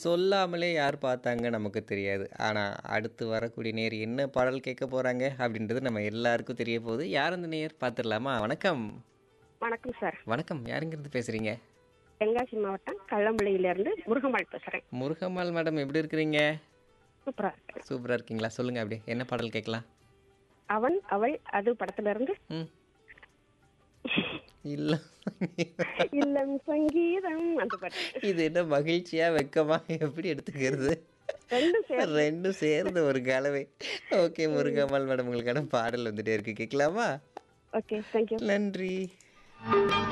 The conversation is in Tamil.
சொல்லாமலே யார் பார்த்தாங்க நமக்கு தெரியாது. ஆனா, அடுத்து வரக்கூடிய நேயர் என்ன பாடல் கேட்க போறாங்க அப்படின்றது நம்ம எல்லாருக்கும் தெரிய போகுது. யார் அந்த நேயர் பார்த்துடலாமா? வணக்கம். வணக்கம் சார். வணக்கம். யாருங்கிருந்து பேசுறீங்க? தென்காசி மாவட்டம் கள்ளம்பிள்ளையிலிருந்து முருகம்மாள் பேசுறேன். முருகம்மாள் மேடம் எப்படி இருக்கிறீங்க? சூப்பரா இருக்கு. சூப்பரா இருக்கீங்களா? சொல்லுங்க அப்படியே. என்ன பாடல் கேட்கலாம்? அவன் அவள் அது படத்துல இருந்து ம். இல்ல. இல்லம் சங்கீதம் அந்த பாட்டு. இது என்ன மகிழ்ச்சியா, வெட்கமா எப்படி எடுத்துக்கிறது? ரெண்டும் சேர்ந்து. ரெண்டும் சேர்ந்த ஒரு கலவை. ஓகே முருகம்மாள் மேடம் உங்களுக்கான பாடல் வந்துட்டே இருக்கு. கேட்கலாமா? ஓகே. Thank you. நன்றி.